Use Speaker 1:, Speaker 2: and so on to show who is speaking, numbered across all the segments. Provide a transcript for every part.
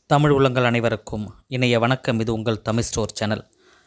Speaker 1: தமிழ் உள்ளங்கள் அனைவருக்கும் இணைய வணக்கம் இது உங்கள் தமிழ் ஸ்டோர் சேனல்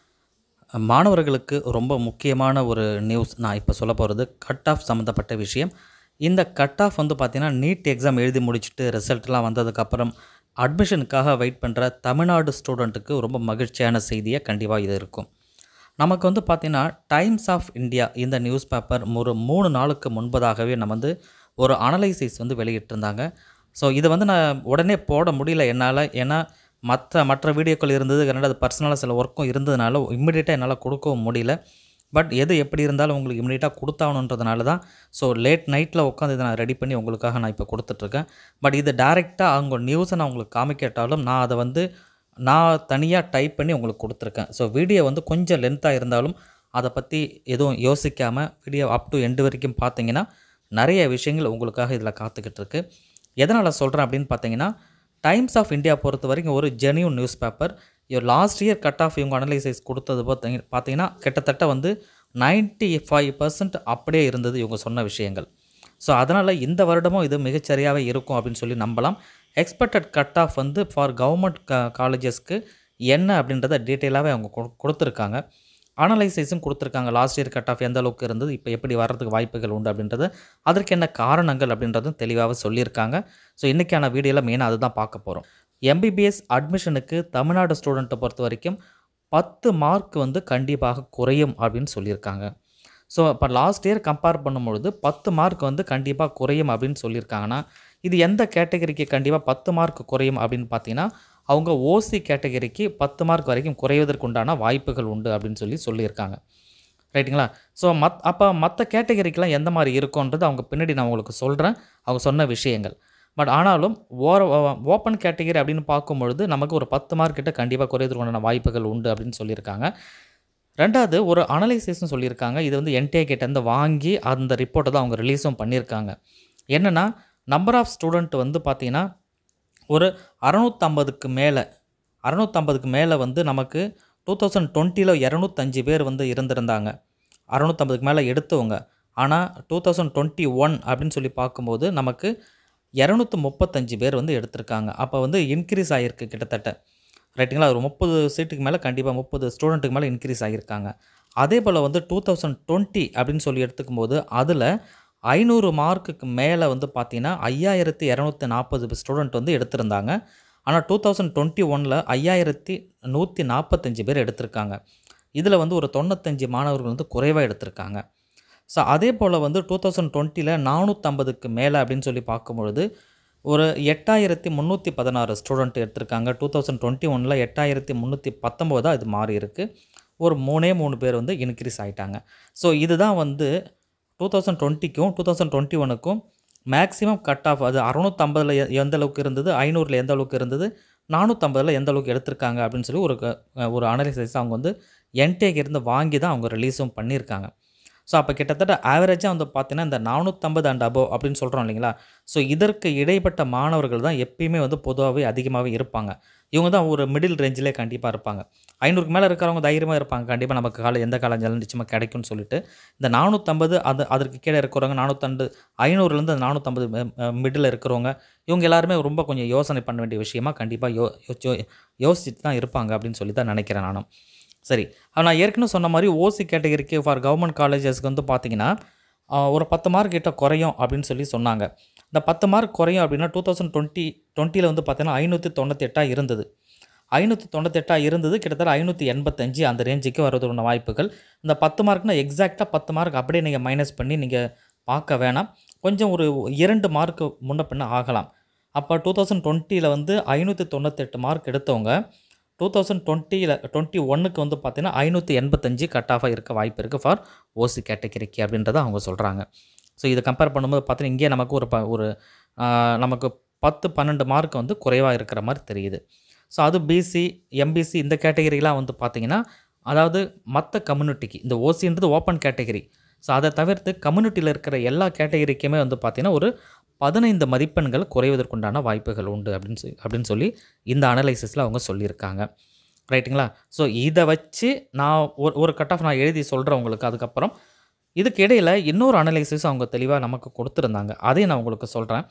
Speaker 1: மாணவர்களுக்கு ரொம்ப முக்கியமான ஒரு நியூஸ் நான் இப்போ சொல்ல போகிறது கட் ஆஃப் சம்மந்தப்பட்ட விஷயம் இந்த கட் ஆஃப் வந்து பார்த்திங்கன்னா நீட் எக்ஸாம் எழுதி முடிச்சுட்டு ரிசல்ட்லாம் வந்ததுக்கப்புறம் அட்மிஷனுக்காக வெயிட் பண்ணுற தமிழ்நாடு ஸ்டூடெண்ட்டுக்கு ரொம்ப மகிழ்ச்சியான செய்தியாக கண்டிப்பாக இது இருக்கும் நமக்கு வந்து பார்த்திங்கன்னா டைம்ஸ் ஆஃப் இந்தியா இந்த நியூஸ் பேப்பர் ஒரு மூணு நாளுக்கு முன்பதாகவே நம்ம வந்து ஒரு அனலைசிஸ் வந்து வெளியிட்டிருந்தாங்க ஸோ இதை வந்து நான் உடனே போட முடியல என்னால் ஏன்னா மற்ற மற்ற வீடியோக்கள் இருந்தது ரெண்டாவது பர்சனலாக சில ஒர்க்கும் இருந்ததுனால இம்மிடியேட்டாக என்னால் கொடுக்கவும் முடியல பட் எது எப்படி இருந்தாலும் உங்களுக்கு இம்மிடியேட்டாக கொடுத்தாகணுன்றதுனால தான் ஸோ லேட் நைட்டில் உட்காந்து இதை நான் ரெடி பண்ணி உங்களுக்காக நான் இப்போ கொடுத்துட்ருக்கேன் பட் இது டேரெக்டாக அவங்க நியூஸை நான் உங்களுக்கு காமிக்கட்டாலும் நான் அதை வந்து நான் தனியாக டைப் பண்ணி உங்களுக்கு கொடுத்துருக்கேன் ஸோ வீடியோ வந்து கொஞ்சம் லென்த்தாக இருந்தாலும் அதை பற்றி எதுவும் யோசிக்காமல் வீடியோ அப் டு எண்டு வரைக்கும் பார்த்தீங்கன்னா நிறைய விஷயங்கள் உங்களுக்காக இதில் காத்துக்கிட்டு இருக்கு எதனால் சொல்கிறேன் அப்படின்னு பார்த்தீங்கன்னா டைம்ஸ் ஆஃப் இந்தியா பொறுத்த வரைக்கும் ஒரு ஜெனியூன் நியூஸ் பேப்பர் இவர் லாஸ்ட் இயர் கட் ஆஃப் இவங்க அனலைசைஸ் கொடுத்தது பார்த்தீங்க பார்த்தீங்கன்னா கிட்டத்தட்ட வந்து நைன்ட்டி ஃபைவ் பர்சன்ட் அப்படியே இருந்தது இவங்க சொன்ன விஷயங்கள் ஸோ அதனால் இந்த வருடமும் இது மிகச்சரியாகவே இருக்கும் அப்படின்னு சொல்லி நம்பலாம் எக்ஸ்பெக்டட் கட் ஆஃப் வந்து ஃபார் கவர்மெண்ட் க காலேஜஸ்க்கு என்ன அப்படின்றத டீட்டெயிலாகவே அவங்க கொடு- கொடுத்துருக்காங்க அனலைசைஸும் கொடுத்துருக்காங்க லாஸ்ட் இயர் கட் ஆஃப் எந்த அளவுக்கு இருந்தது இப்போ எப்படி வர்றதுக்கு வாய்ப்புகள் உண்டு அப்படின்றது அதற்கு என்ன காரணங்கள் அப்படின்றதும் தெளிவாக சொல்லியிருக்காங்க ஸோ இன்றைக்கான வீடியோவில் மெயினாக அதுதான் பார்க்க போகிறோம் எம்பிபிஎஸ் அட்மிஷனுக்கு தமிழ்நாடு ஸ்டூடெண்ட்டை பொறுத்த வரைக்கும் பத்து மார்க் வந்து கண்டிப்பாக குறையும் அப்படின்னு சொல்லியிருக்காங்க ஸோ இப்போ லாஸ்ட் இயர் கம்பேர் பண்ணும்பொழுது பத்து மார்க் வந்து கண்டிப்பாக குறையும் அப்படின்னு சொல்லியிருக்காங்கன்னா இது எந்த கேட்டகரிக்கு கண்டிப்பாக பத்து மார்க் குறையும் அப்படின்னு பார்த்தீங்கன்னா அவங்க ஓசி கேட்டகரிக்கு பத்து மார்க் வரைக்கும் குறைவதற்கு உண்டான வாய்ப்புகள் உண்டு அப்படின்னு சொல்லி சொல்லியிருக்காங்க ரைட்டுங்களா ஸோ மத் அப்போ மற்ற கேட்டகரிக்கெலாம் எந்த மாதிரி இருக்கும்ன்றது அவங்க பின்னாடி நான் உங்களுக்கு சொல்கிறேன் அவங்க சொன்ன விஷயங்கள் பட் ஆனாலும் ஓர ஓப்பன் கேட்டகரி அப்படின்னு பார்க்கும்பொழுது நமக்கு ஒரு பத்து மார்க் கிட்ட கண்டிப்பாக குறைவதற்கு உண்டான வாய்ப்புகள் உண்டு அப்படின்னு சொல்லியிருக்காங்க ரெண்டாவது ஒரு அனலைசிஸ்னு சொல்லியிருக்காங்க இது வந்து என்டிஏ கிட்டேருந்து வாங்கி அந்த ரிப்போர்ட்டை தான் அவங்க ரிலீஸும் பண்ணியிருக்காங்க என்னென்னா நம்பர் ஆஃப் ஸ்டூடெண்ட் வந்து பார்த்திங்கன்னா ஒரு அறநூற்றம்பதுக்கு மேலே அறநூற்றம்பதுக்கு மேலே வந்து நமக்கு டூ தௌசண்ட் டுவெண்ட்டியில் இரநூத்தஞ்சு பேர் வந்து இருந்திருந்தாங்க அறநூற்றம்பதுக்கு மேலே எடுத்தவங்க ஆனால் டூ தௌசண்ட் டுவெண்ட்டி ஒன் அப்படின்னு சொல்லி பார்க்கும்போது நமக்கு இரநூத்தி முப்பத்தஞ்சு பேர் வந்து எடுத்திருக்காங்க அப்போ வந்து இன்க்ரீஸ் ஆகிருக்கு கிட்டத்தட்ட ரைட்டுங்களா ஒரு முப்பது சீட்டுக்கு மேலே கண்டிப்பாக முப்பது ஸ்டூடெண்ட்டுக்கு மேலே இன்க்ரீஸ் ஆகியிருக்காங்க அதே போல் வந்து டூ தௌசண்ட் டுவெண்ட்டி அப்படின்னு சொல்லி எடுத்துக்கும் போது அதில் ஐநூறு மார்க்குக்கு மேலே வந்து பார்த்தீங்கன்னா ஐயாயிரத்தி இரநூத்தி நாற்பது ஸ்டூடெண்ட் வந்து எடுத்திருந்தாங்க ஆனால் டூ தௌசண்ட் டுவெண்ட்டி ஒனில் ஐயாயிரத்தி நூற்றி நாற்பத்தஞ்சு பேர் எடுத்திருக்காங்க இதில் வந்து ஒரு தொண்ணூத்தஞ்சு மாணவர்கள் வந்து குறைவாக எடுத்திருக்காங்க ஸோ அதே போல் வந்து டூ தௌசண்ட் டுவெண்ட்டியில் நானூற்றம்பதுக்கு மேலே அப்படின்னு சொல்லி பார்க்கும்பொழுது ஒரு எட்டாயிரத்தி முந்நூற்றி பதினாறு ஸ்டூடெண்ட் எடுத்திருக்காங்க டூ தௌசண்ட் டுவெண்ட்டி ஒனில் எட்டாயிரத்தி முந்நூற்றி பத்தொம்போதாக இது மாறி இருக்கு ஒரு மூணே மூணு பேர் வந்து இன்க்ரீஸ் ஆகிட்டாங்க ஸோ இதுதான் வந்து டூ தௌசண்ட் டுவெண்ட்டிக்கும் டூ தௌசண்ட் டுவெண்ட்டி ஒனுக்கும் மேக்ஸிமம் கட் ஆஃப் அது அறநூற்றம்பதில் எந்த அளவுக்கு இருந்தது ஐநூறில் எந்த அளவுக்கு இருந்தது நானூற்றம்பதில் எந்த அளவுக்கு எடுத்திருக்காங்க அப்படின்னு சொல்லி ஒரு க- ஒரு அனலிசிஸ் அவங்க வந்து என்டேக் இருந்து வாங்கி தான் அவங்க ரிலீஸும் பண்ணியிருக்காங்க ஸோ அப்போ கிட்டத்தட்ட ஆவரேஜாக வந்து பார்த்தீங்கன்னா இந்த நானூற்றம்பது அண்ட் அபோவ் அப்படின்னு சொல்கிறோம் இல்லைங்களா ஸோ இதற்கு இடைப்பட்ட மாணவர்கள் தான் எப்பயுமே வந்து பொதுவாகவே அதிகமாகவே இருப்பாங்க இவங்க தான் ஒரு மிடில் ரேஞ்சிலே கண்டிப்பாக இருப்பாங்க ஐநூறுக்கு மேலே இருக்கிறவங்க தைரியமாக இருப்பாங்க கண்டிப்பாக நமக்கு கால எந்த காலேஜாலும் நிச்சயமாக கிடைக்கும்னு சொல்லிட்டு இந்த நானூற்றம்பது அது அதற்கு கீழே இருக்கிறவங்க நானூற்றண்டு ஐநூறுலேருந்து அந்த நானூற்றம்பது மிடில் இருக்கிறவங்க இவங்க எல்லாருமே ரொம்ப கொஞ்சம் யோசனை பண்ண வேண்டிய விஷயமா கண்டிப்பாக யோ யோ யோசிச்சுட்டு தான் இருப்பாங்க அப்படின்னு சொல்லி தான் நினைக்கிறேன் நானும் சரி ஆனா நான் ஏற்கனவே சொன்ன மாதிரி ஓசி கேட்டகரிக்கு ஃபார் கவர்மெண்ட் காலேஜஸ்க்கு வந்து பார்த்தீங்கன்னா ஆஹ், ஒரு பத்து மார்க் கிட்ட குறையும் அப்படின்னு சொல்லி சொன்னாங்க இந்த பத்து மார்க் குறையும் அப்படின்னா டூ தௌசண்ட் டுவெண்ட்டி டுவெண்ட்டியில் வந்து பார்த்தீங்கன்னா ஐநூற்றி தொண்ணூத்தெட்டாக இருந்தது ஐநூற்றி தொண்ணூத்தெட்டாக இருந்தது கிட்டத்தட்ட ஐநூற்றி எண்பத்தஞ்சு அந்த ரேஞ்சுக்கு வரதுக்கான வாய்ப்புகள் இந்த பத்து மார்க்னா எக்ஸாக்டாக பத்து மார்க் அப்படியே நீங்கள் மைனஸ் பண்ணி நீங்கள் பார்க்க வேணாம் கொஞ்சம் ஒரு இரண்டு மார்க் முன்ன பின்ன ஆகலாம் அப்போ டூ தௌசண்ட் டுவெண்ட்டியில் வந்து ஐநூற்றி தொண்ணூத்தெட்டு மார்க் எடுத்தவங்க டூ தௌசண்ட் டுவெண்ட்டியில் டுவெண்ட்டி ஒன்னுக்கு வந்து பார்த்தீங்கன்னா ஐநூற்றி எண்பத்தஞ்சு கட் ஆஃபாக இருக்க வாய்ப்பு இருக்குது ஃபார் ஓசி கேட்டகரிக்கு அப்படின்றத அவங்க சொல்கிறாங்க ஸோ இதை கம்பேர் பண்ணும்போது பார்த்தீங்கன்னா இங்கே நமக்கு ஒரு ப ஒரு ஆஹ், நமக்கு பத்து பன்னெண்டு மார்க் வந்து குறைவாக இருக்கிற மாதிரி தெரியுது ஸோ அது பிசி எம்பிசி இந்த கேட்டகரிலாம் வந்து பார்த்தீங்கன்னா அதாவது மற்ற கம்யூனிட்டிக்கு இந்த ஓசின்றது ஓப்பன் கேட்டகரி ஸோ அதை தவிர்த்து கம்யூனிட்டியில் இருக்கிற எல்லா கேட்டகரிக்குமே வந்து பார்த்தீங்கன்னா ஒரு பதினைந்து மதிப்பெண்கள் குறைவதற்குண்டான வாய்ப்புகள் உண்டு அப்படின்னு சொல்லி அப்படின்னு சொல்லி இந்த அனலைசிஸில் அவங்க சொல்லியிருக்காங்க ரைட்டுங்களா ஸோ இதை வச்சு நான் ஒரு ஒரு கட் ஆஃப் நான் எழுதி சொல்கிறேன் உங்களுக்கு அதுக்கப்புறம் இதுக்கு இடையில் இன்னொரு அனலைசிஸ் அவங்க தெளிவாக நமக்கு கொடுத்துருந்தாங்க அதையும் நான் உங்களுக்கு சொல்கிறேன்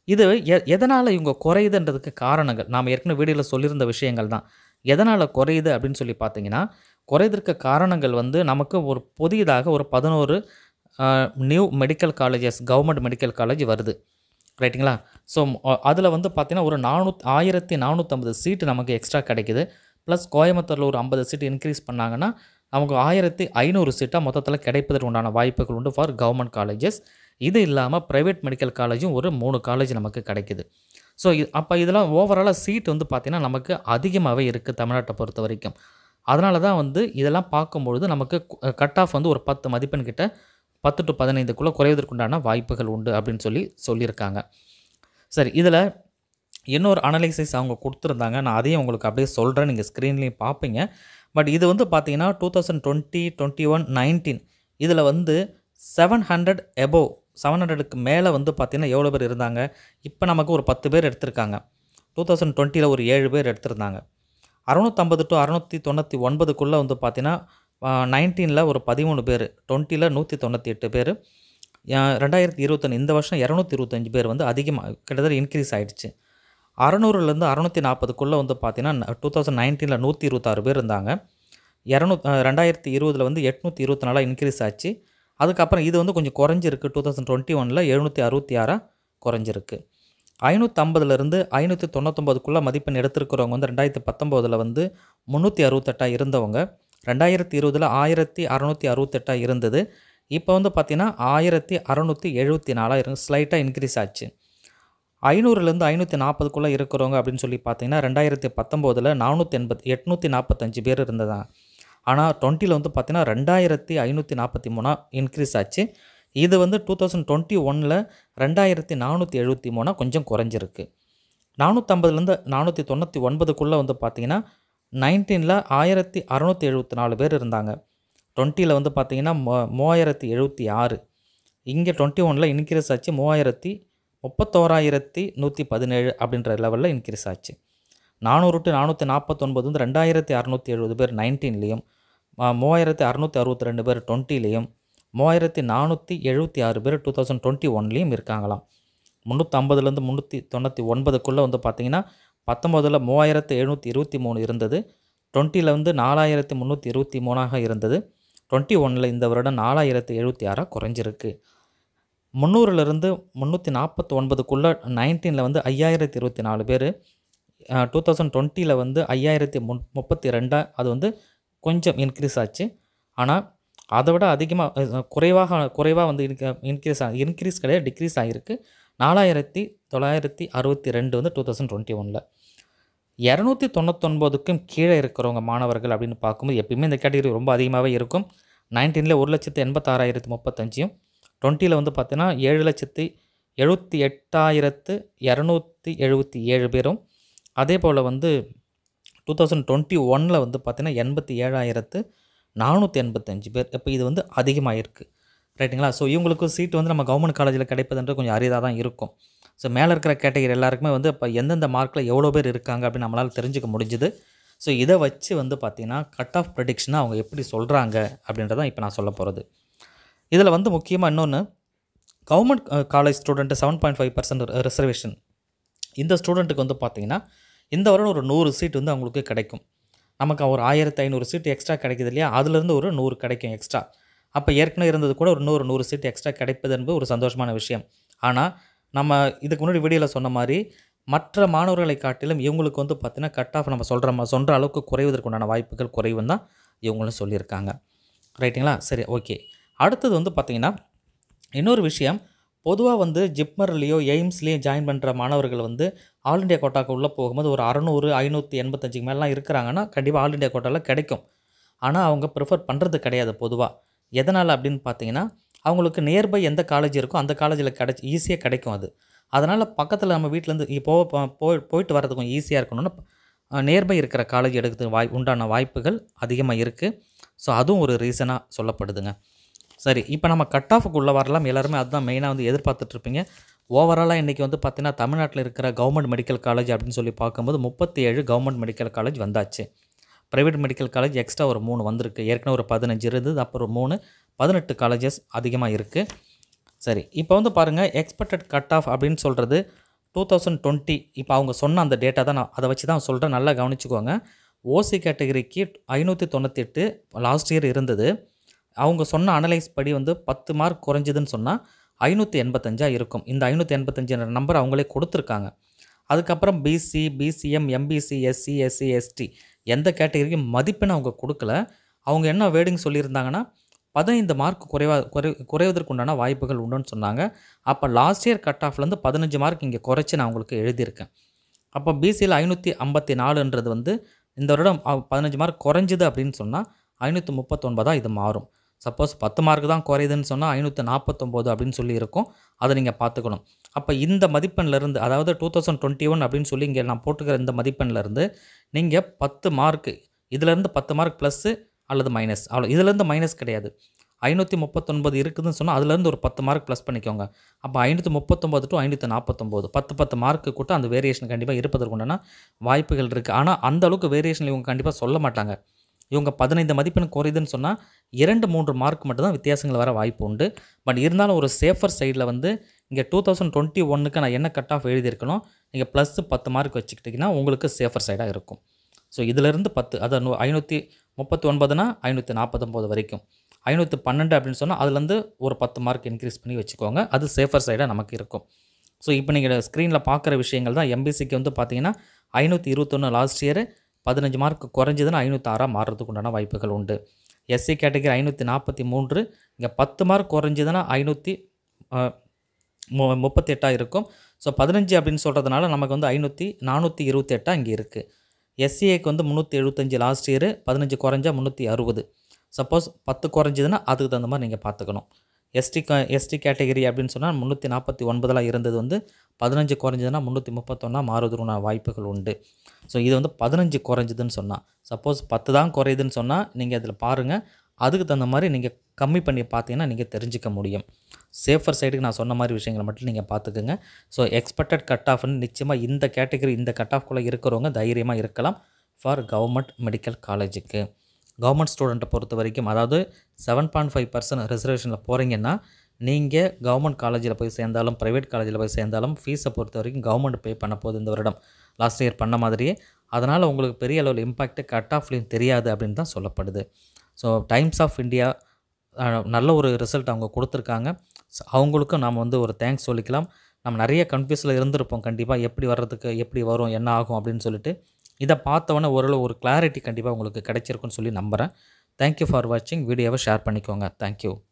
Speaker 1: இது எ எதனால் இவங்க குறையுதுன்றதுக்கு காரணங்கள் நாம் ஏற்கனவே வீடியோவில் சொல்லியிருந்த விஷயங்கள் தான் எதனால் குறையுது அப்படின்னு சொல்லி பார்த்தீங்கன்னா குறையதற்கு காரணங்கள் வந்து நமக்கு ஒரு புதியதாக ஒரு பதினோரு new medical colleges government medical college வருது ரைட்டுங்களா ஸோ அதில் வந்து பார்த்திங்கன்னா ஒரு நானூத் ஆயிரத்தி நானூற்றம்பது சீட்டு நமக்கு எக்ஸ்ட்ரா கிடைக்குது ப்ளஸ் கோயம்புத்தூரில் ஒரு ஐம்பது சீட்டு இன்க்ரீஸ் பண்ணாங்கன்னா நமக்கு ஆயிரத்தி ஐநூறு சீட்டாக மொத்தத்தில் கிடைப்பதற்கு உண்டான வாய்ப்புகள் உண்டு ஃபார் கவர்மெண்ட் காலேஜஸ் இது இல்லாமல் ப்ரைவேட் மெடிக்கல் காலேஜும் ஒரு மூணு காலேஜ் நமக்கு கிடைக்குது ஸோ அப்போ இதெல்லாம் ஓவராலாக சீட் வந்து பார்த்திங்கன்னா நமக்கு அதிகமாகவே இருக்குது தமிழ்நாட்டை பொறுத்த வரைக்கும் அதனால தான் வந்து இதெல்லாம் பார்க்கும்பொழுது நமக்கு கட் ஆஃப் வந்து ஒரு பத்து மதிப்பெண் கிட்ட பத்து டு பதினைந்துக்குள்ளே குறைவதற்குண்டான வாய்ப்புகள் உண்டு அப்படின்னு சொல்லி சொல்லியிருக்காங்க சரி இதில் இன்னொரு அனலைசிஸ் அவங்க கொடுத்துருந்தாங்க நான் அதையும் உங்களுக்கு அப்படியே சொல்கிறேன் நீங்கள் ஸ்க்ரீன்லேயும் பார்ப்பீங்க பட் இது வந்து பார்த்தீங்கன்னா two thousand twenty twenty one nineteen இதில் வந்து செவன் ஹண்ட்ரட் எபோவ் செவன் ஹண்ட்ரடுக்கு மேலே வந்து பார்த்திங்கன்னா எவ்வளோ பேர் இருந்தாங்க இப்போ நமக்கு ஒரு பத்து பேர் எடுத்திருக்காங்க டூ தௌசண்ட் டுவெண்ட்டியில் ஒரு ஏழு பேர் எடுத்திருந்தாங்க அறநூற்றம்பது டு அறநூற்றி தொண்ணூற்றி ஒன்பதுக்குள்ளே வந்து பார்த்தீங்கன்னா நைன்டீனில் ஒரு பதிமூணு பேர் டுவெண்ட்டியில் நூற்றி தொண்ணூற்றி எட்டு பேர் ரெண்டாயிரத்தி இருபத்தொன்று இந்த வருஷம் இரநூத்தி இருபத்தஞ்சு பேர் வந்து அதிகமாக கிட்டத்தட்ட இன்க்ரீஸ் ஆகிடுச்சு அறநூறுலேருந்து அறநூற்றி நாற்பதுக்குள்ளே வந்து பார்த்தீங்கன்னா டூ தௌசண்ட் நைன்டீனில் நூற்றி இருபத்தாறு பேர் இருந்தாங்க இரநூ ரெண்டாயிரத்தி இருபதில் வந்து எட்நூற்றி இருபத்தி நாலாக இன்க்ரீஸ் ஆச்சு அதுக்கப்புறம் இது வந்து கொஞ்சம் குறைஞ்சிருக்கு டூ தௌசண்ட் டுவெண்ட்டி ஒனில் எழுநூற்றி அறுபத்தி ஆறாக குறைஞ்சிருக்கு ஐநூற்றம்பதுலேருந்து ஐநூற்றி தொண்ணூத்தொம்பதுக்குள்ளே மதிப்பெண் எடுத்திருக்கிறவங்க வந்து ரெண்டாயிரத்தி பத்தொம்போதில் வந்து முந்நூற்றி அறுபத்தெட்டாக இருந்தவங்க ரெண்டாயிரத்தி இருபதில் ஆயிரத்தி அறநூற்றி அறுபத்தெட்டாக இருந்தது இப்போ வந்து பார்த்திங்கன்னா ஆயிரத்தி அறநூற்றி எழுபத்தி நாலாக இருந்து ஸ்லைட்டாக இன்க்ரீஸ் ஆச்சு ஐநூறுலேருந்து ஐநூற்றி நாற்பதுக்குள்ளே இருக்கிறவங்க அப்படின்னு சொல்லி பார்த்தீங்கன்னா ரெண்டாயிரத்தி பத்தொம்போதில் நானூற்றி எண்பத் எட்நூற்றி நாற்பத்தஞ்சு பேர் இருந்ததாங்க ஆனால் டுவெண்ட்டியில் வந்து பார்த்தீங்கன்னா ரெண்டாயிரத்தி ஐநூற்றி நாற்பத்தி மூணாக இன்க்ரீஸ் ஆச்சு இது வந்து டூ தௌசண்ட் டுவெண்ட்டி ஒனில் ரெண்டாயிரத்தி நானூற்றி எழுபத்தி மூணாக கொஞ்சம் குறைஞ்சிருக்கு நானூற்றம்பதுலேருந்து நானூற்றி தொண்ணூற்றி ஒன்பதுக்குள்ளே வந்து பார்த்தீங்கன்னா நைன்டீனில் ஆயிரத்தி அறநூற்றி எழுபத்தி நாலு பேர் இருந்தாங்க டுவெண்ட்டியில் வந்து பார்த்தீங்கன்னா மூ மூவாயிரத்தி எழுபத்தி ஆறு இங்கே டுவெண்ட்டி ஒனில் இன்க்ரீஸ் ஆச்சு மூவாயிரத்தி முப்பத்தோராயிரத்தி நூற்றி பதினேழு அப்படின்ற லெவலில் இன்க்ரீஸ் ஆச்சு நானூறு டு நானூற்றி நாற்பத்தொன்பது வந்து ரெண்டாயிரத்தி அறநூற்றி எழுபது பேர் நைன்டீன்லேயும் மூவாயிரத்தி அறநூற்றி அறுபத்தி ரெண்டு பேர் டுவெண்ட்டிலையும் மூவாயிரத்தி நானூற்றி எழுபத்தி ஆறு பேர் டூ தௌசண்ட் டுவெண்ட்டி ஒன்லேயும் இருக்காங்களாம் முந்நூற்றம்பதுலேருந்து முந்நூற்றி தொண்ணூற்றி ஒன்பதுக்குள்ளே வந்து பார்த்திங்கன்னா பத்தொம்போதில் மூவாயிரத்து எழுநூற்றி இருபத்தி மூணு இருந்தது டுவெண்ட்டியில் வந்து நாலாயிரத்தி முந்நூற்றி இருபத்தி மூணாக இருந்தது டுவெண்ட்டி ஒனில் இந்த வருடம் நாலாயிரத்து எழுபத்தி ஆறாக குறைஞ்சிருக்கு முந்நூறுலேருந்து முந்நூற்றி நாற்பத்தி ஒன்பதுக்குள்ளே நைன்டீனில் வந்து ஐயாயிரத்தி இருபத்தி நாலு பேர் டூ தௌசண்ட் டுவெண்ட்டியில் வந்து ஐயாயிரத்தி முன் முப்பத்தி ரெண்டாக அது வந்து கொஞ்சம் இன்க்ரீஸ் ஆச்சு ஆனால் அதை விட அதிகமாக குறைவாக குறைவாக வந்து இன்க்ரீஸ் இன்க்ரீஸ் கிடையாது டிக்ரீஸ் ஆகிருக்கு நாலாயிரத்தி தொள்ளாயிரத்தி அறுபத்தி ரெண்டு வந்து டூ தௌசண்ட் டுவெண்ட்டி ஒனில் இரநூத்தி தொண்ணூத்தொன்பதுக்கும் கீழே இருக்கிறவங்க மாணவர்கள் அப்படின்னு பார்க்கும்போது எப்பயுமே இந்த கேட்டகரி ரொம்ப அதிகமாகவே இருக்கும் நைன்டீனில் ஒரு லட்சத்து எண்பத்தாறாயிரத்து முப்பத்தஞ்சும் டுவெண்ட்டியில் வந்து பார்த்தீங்கன்னா ஏழு லட்சத்து எழுபத்தி எட்டாயிரத்து இரநூத்தி எழுபத்தி ஏழு பேரும் அதே போல் வந்து டூ தௌசண்ட் டுவெண்ட்டி ஒனில் வந்து பார்த்தீங்கன்னா எண்பத்தி ஏழாயிரத்து நானூற்றி எண்பத்தஞ்சு பேர் இப்போ இது வந்து அதிகமாக இருக்குது ரைட்டுங்களா ஸோ இவங்களுக்கு சீட் வந்து நம்ம கவர்மெண்ட் காலேஜில் கிடைப்பதுன்றது கொஞ்சம் அரிதாக தான் இருக்கும் ஸோ மேலே இருக்கிற கேட்டகரி எல்லாருக்குமே வந்து இப்போ எந்தெந்த மார்க்கில் எவ்வளோ பேர் இருக்காங்க அப்படின்னு நம்மளால் தெரிஞ்சுக்க முடிஞ்சுது ஸோ இதை வச்சு வந்து பார்த்திங்கன்னா கட் ஆஃப் ப்ரெடிக்ஷனை அவங்க எப்படி சொல்கிறாங்க அப்படின்றதான் இப்போ நான் சொல்ல போகிறது இதில் வந்து முக்கியமாக இன்னொன்று government college student seven point five percent reservation இந்த ஸ்டூடெண்ட்டுக்கு வந்து பார்த்திங்கன்னா இந்த வருடம் ஒரு நூறு சீட் வந்து அவங்களுக்கு கிடைக்கும் நமக்கு ஒரு ஆயிரத்தி ஐநூறு சீட் எக்ஸ்ட்ரா கிடைக்குது இல்லையா அதுலேருந்து ஒரு நூறு கிடைக்கும் எக்ஸ்ட்ரா அப்போ ஏற்கனவே இருந்தது கூட ஒரு நூறு நூறு சீட் எக்ஸ்ட்ரா கிடைப்பது என்பது ஒரு சந்தோஷமான விஷயம் ஆனால் நம்ம இதுக்கு முன்னாடி வீடியோவில் சொன்ன மாதிரி மற்ற மாணவர்களை காட்டிலும் இவங்களுக்கு வந்து பார்த்தீங்கன்னா கட் ஆஃப் நம்ம சொல்கிற மா சொல்கிற அளவுக்கு குறைவதற்குண்டான வாய்ப்புகள் குறைவுன்னு தான் இவங்களும் சொல்லியிருக்காங்க ரைட்டுங்களா சரி ஓகே அடுத்தது வந்து பார்த்திங்கன்னா இன்னொரு விஷயம் பொதுவாக வந்து ஜிப்மர்லேயோ எய்ம்ஸ்லேயோ ஜாயின் பண்ணுற மாணவர்கள் வந்து ஆல் இண்டியா கோட்டாக்கு உள்ளே போகும்போது ஒரு அறநூறு ஐநூற்றி எண்பத்தஞ்சுக்கு மேலாம் இருக்கிறாங்கன்னா கண்டிப்பாக ஆல் இண்டியா கோட்டாவில் கிடைக்கும் ஆனால் அவங்க ப்ரிஃபர் பண்ணுறது கிடையாது பொதுவாக எதனால் அப்படின்னு பார்த்தீங்கன்னா அவங்களுக்கு நியர்பை எந்த காலேஜ் இருக்கோ அந்த காலேஜில் கிடச்சி ஈஸியாக கிடைக்கும் அது அதனால் பக்கத்தில் நம்ம வீட்டிலேருந்து இப்போ போய் போயிட்டு வரது கொஞ்சம் ஈஸியாக இருக்கணும்னு நியர்பை இருக்கிற காலேஜ் எடுக்கிறது வாய் உண்டான வாய்ப்புகள் அதிகமாக இருக்குது ஸோ அதுவும் ஒரு ரீசனாக சொல்லப்படுதுங்க சரி இப்போ நம்ம கட் ஆஃபுக்குள்ளே வரலாம் எல்லாருமே அதுதான் மெயினாக வந்து எதிர்பார்த்துட்ருப்பீங்க ஓவராலாக இன்றைக்கி வந்து பார்த்திங்கன்னா தமிழ்நாட்டில் இருக்கிற கவர்மெண்ட் மெடிக்கல் காலேஜ் அப்படின்னு சொல்லி பார்க்கும்போது முப்பத்தி ஏழு கவர்மெண்ட் மெடிக்கல் காலேஜ் வந்தாச்சு ப்ரைவேட் மெடிக்கல் காலேஜ் எக்ஸ்ட்ரா ஒரு மூணு வந்திருக்கு ஏற்கனவே ஒரு பதினஞ்சு இருந்தது அப்புறம் மூணு பதினெட்டு காலேஜஸ் அதிகமாக இருக்குது சரி இப்போ வந்து பாருங்கள் எக்ஸ்பெக்டட் கட் ஆஃப் அப்படின்னு சொல்கிறது டூ தௌசண்ட் டுவெண்ட்டி இப்போ அவங்க சொன்ன அந்த டேட்டா தான் நான் அதை வச்சு தான் சொல்கிறேன் நல்லா கவனிச்சுக்கோங்க ஓசி கேட்டகரிக்கு ஐநூற்றி தொண்ணூத்தெட்டு லாஸ்ட் இயர் இருந்தது அவங்க சொன்ன அனலைஸ் படி வந்து பத்து மார்க் குறைஞ்சதுன்னு சொன்னால் ஐநூற்றி எண்பத்தஞ்சா இருக்கும் இந்த ஐநூற்றி எண்பத்தஞ்சு நம்பர் அவங்களே கொடுத்துருக்காங்க அதுக்கப்புறம் BC BCM MBC SC SC ST எந்த கேட்டகரிக்கும் மதிப்பெண் அவங்க கொடுக்கல அவங்க என்ன வேர்டிங் சொல்லியிருந்தாங்கன்னா பதினைந்து மார்க் குறைவா குறை குறைவதற்குண்டான வாய்ப்புகள் உண்டுன்னு சொன்னாங்க அப்போ லாஸ்ட் இயர் கட் ஆஃப்லேருந்து பதினஞ்சு மார்க் இங்கே குறைச்சி நான் உங்களுக்கு எழுதியிருக்கேன் அப்போ பிசியில் ஐநூற்றி ஐம்பத்தி நாலுன்றது வந்து இந்த வருடம் அவ- பதினஞ்சு மார்க் குறைஞ்சுது அப்படின்னு சொன்னால் ஐநூற்றி முப்பத்தொன்பதாக இது மாறும் சப்போஸ் பத்து மார்க் தான் குறையுதுன்னு சொன்னால் ஐநூற்றி நாற்பத்தொம்போது அப்படின்னு சொல்லி இருக்கும் அதை நீங்கள் பார்த்துக்கணும் அப்போ இந்த மதிப்பெண்லேருந்து அதாவது டூ தௌசண்ட் டுவெண்ட்டி ஒன் அப்படின்னு சொல்லி இங்கே நான் போட்டுக்கிற இந்த மதிப்பெண்லேருந்து நீங்கள் பத்து மார்க்கு இதிலேருந்து பத்து மார்க் ப்ளஸ்ஸு அல்லது மைனஸ் அவ்வளோ இதுலேருந்து மைனஸ் கிடையாது ஐநூற்றி முப்பத்தொன்பது இருக்குதுன்னு சொன்னால் அதுலேருந்து ஒரு பத்து மார்க் ப்ளஸ் பண்ணிக்கோங்க அப்போ ஐநூற்றி முப்பத்தொம்போது டு ஐநூற்றி நாற்பத்தொம்போது பத்து பத்து மார்க்கு கூட அந்த வேரியேஷன் கண்டிப்பாக இருப்பதற்கு உண்டான வாய்ப்புகள் இருக்குது ஆனால் அந்த அளவுக்கு வேரியேஷன் இவங்க கண்டிப்பாக சொல்ல மாட்டாங்க இவங்க பதினைந்து மதிப்பெண் குறையுதுன்னு சொன்னால் இரண்டு மூன்று மார்க் மட்டும்தான் வித்தியாசங்கள் வர வாய்ப்பு உண்டு பட் இருந்தாலும் ஒரு சேஃபர் சைடில் வந்து இங்கே டூ தௌசண்ட் டுவெண்ட்டி ஒன்னுக்கு நான் என்ன கட் ஆஃப் எழுதியிருக்கணும் நீங்கள் ப்ளஸ் பத்து மார்க் வச்சுக்கிட்டிங்கன்னா உங்களுக்கு சேஃபர் சைடாக இருக்கும் ஸோ இதிலிருந்து பத்து அதாவது ஐநூற்றி முப்பத்தி ஒன்பதுனா ஐநூற்றி நாற்பத்தொம்போது வரைக்கும் ஐநூற்றி பன்னெண்டு அப்படின்னு சொன்னால் அதுலேருந்து ஒரு பத்து மார்க் இன்க்ரீஸ் பண்ணி வச்சுக்கோங்க அது சேஃபர் சைடாக நமக்கு இருக்கும் ஸோ இப்போ நீங்கள் ஸ்க்ரீனில் பார்க்குற விஷயங்கள் தான் எம்பிசிக்கு வந்து பார்த்தீங்கன்னா ஐநூற்றி இருபத்தொன்று லாஸ்ட் இயர் பதினஞ்சு மார்க் குறைஞ்சதுன்னா ஐநூற்றி மாறுறதுக்கு உண்டான வாய்ப்புகள் உண்டு எஸ்சி கேட்டகரி ஐநூற்றி நாற்பத்தி மூன்று இங்கே பத்து மார்க் குறைஞ்சதுன்னா ஐநூற்றி மு முப்பத்தெட்டாக இருக்கும் ஸோ பதினஞ்சு அப்படின்னு சொல்கிறதுனால நமக்கு வந்து ஐநூற்றி நானூற்றி இருபத்தெட்டாக இங்கே இருக்குது எஸ்சிஏக்கு வந்து முந்நூற்றி எழுபத்தஞ்சு லாஸ்ட் இயர் பதினஞ்சு குறைஞ்சா முந்நூற்றி அறுபது சப்போஸ் பத்து குறைஞ்சதுன்னா அதுக்கு தகுந்த மாதிரி நீங்கள் பார்த்துக்கணும் எஸ்டி எஸ்டி கேட்டகரி அப்படின்னு சொன்னால் முந்நூற்றி நாற்பத்தி ஒன்பதில் இருந்தது வந்து பதினஞ்சு குறைஞ்சதுன்னா முந்நூற்றி முப்பத்தொன்னா மாறுவதற்கான வாய்ப்புகள் உண்டு ஸோ இது வந்து பதினஞ்சு குறைஞ்சதுன்னு சொன்னால் சப்போஸ் பத்து தான் குறையுதுன்னு சொன்னால் நீங்கள் அதில் பாருங்கள் அதுக்கு தகுந்த மாதிரி நீங்கள் கம்மி பண்ணி பார்த்தீங்கன்னா நீங்கள் தெரிஞ்சுக்க முடியும் சேஃபர் சைடுக்கு நான் சொன்ன மாதிரி விஷயங்களை மட்டும் நீங்கள் பார்த்துக்குங்க ஸோ எக்ஸ்பெக்டட் கட் ஆஃப்னு நிச்சயமாக இந்த கேட்டகரி இந்த கட் ஆஃப்குள்ளே இருக்கிறவங்க தைரியமாக இருக்கலாம் ஃபார் கவர்மெண்ட் மெடிக்கல் காலேஜுக்கு கவர்மெண்ட் ஸ்டூடெண்ட்டை பொறுத்த வரைக்கும் அதாவது செவன் பாயிண்ட் ஃபைவ் பர்சன்ட் ரிசர்வேஷனில் போகிறீங்கன்னா நீங்கள் கவர்மெண்ட் காலேஜில் போய் சேர்ந்தாலும் ப்ரைவேட் காலேஜில் போய் சேர்ந்தாலும் ஃபீஸை பொறுத்த வரைக்கும் கவர்மெண்ட் பே பண்ண போகுது இந்த வருடம் லாஸ்ட் இயர் பண்ண மாதிரியே அதனால் உங்களுக்கு பெரிய அளவில் இம்பாக்ட்டு கட் ஆஃப்லேயும் தெரியாது அப்படின்னு தான் சொல்லப்படுது ஸோ டைம்ஸ் ஆஃப் இந்தியா நல்ல ஒரு ரிசல்ட் அவங்க கொடுத்துருக்காங்க So, அவங்களுக்கும் நாம் வந்து ஒரு தேங்க்ஸ் சொல்லிக்கலாம் நம்ம நிறைய கன்ஃபியூஸில் இருந்திருப்போம் கண்டிப்பாக எப்படி வர்றதுக்கு எப்படி வரும் என்ன ஆகும் அப்படின்னு சொல்லிட்டு இதை பார்த்தவொன்னே ஓரளவு ஒரு கிளாரிட்டி கண்டிப்பாக உங்களுக்கு கிடைச்சிருக்குன்னு சொல்லி நம்புகிறேன் தேங்க்யூ ஃபார் வாட்சிங் வீடியோவை ஷேர் பண்ணிக்கோங்க தேங்க்யூ